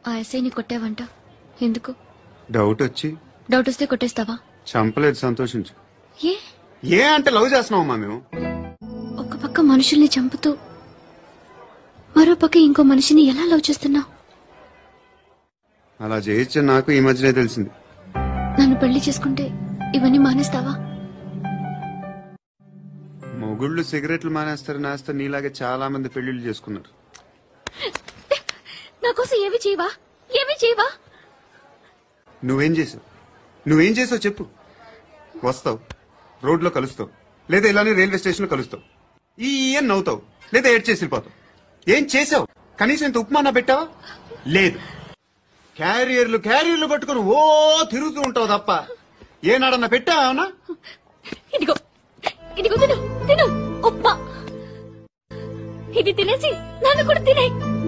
ఆ ఎస్ఐని కొట్టావంట ఎందుకు డౌట్ వచ్చి డౌట్ వస్తే కొట్టేస్తావా చంపలేదు సంతోషించు ఏ ఏ అంటే లవ్ చేస్తున్నామమ్మా మేము ఒక పక్క మనుషుల్ని చంపుతూ మరో పక్క ఇంకో మనిషిని ఎలా లవ్ చేస్తున్నావు అలా చేయొచ్చు నాకు ఈ మధ్యనే తెలిసింది నన్ను పెళ్లి చేసుకుంటే ఇవన్నీ మానేస్తావా మొగుళ్ళు సిగరెట్లు మానేస్తారు నేస్తారు నీలాగే చాలా మంది పెళ్లిళ్ళు చేసుకున్నారు నా కోసం ఏవి చేయవా ఏవి చేయవా నువ్వేం చేసావు నువ్వేం చేసావు చెప్పు వస్తావు రోడ్లో కలుస్తావు లేదా ఇలానే రైల్వే స్టేషన్ లో కలుస్తావు ఈ ఈయన నవ్వుతావు లేదా ఏడ్ చేసి వెళ్ళిపోతావు ఏం చేసావు కనీసం ఇంత ఉప్మానా పెట్టావా లేదు క్యారియర్లు క్యారియర్లు పట్టుకుని ఓ తిరుగుతూ ఉంటావు తప్ప ఏనాడన్నా పెట్టావా ఇదిగో ఇదిగో తిను తిను ఉప్మా ఇది తినేసి నన్ను కూడా తినే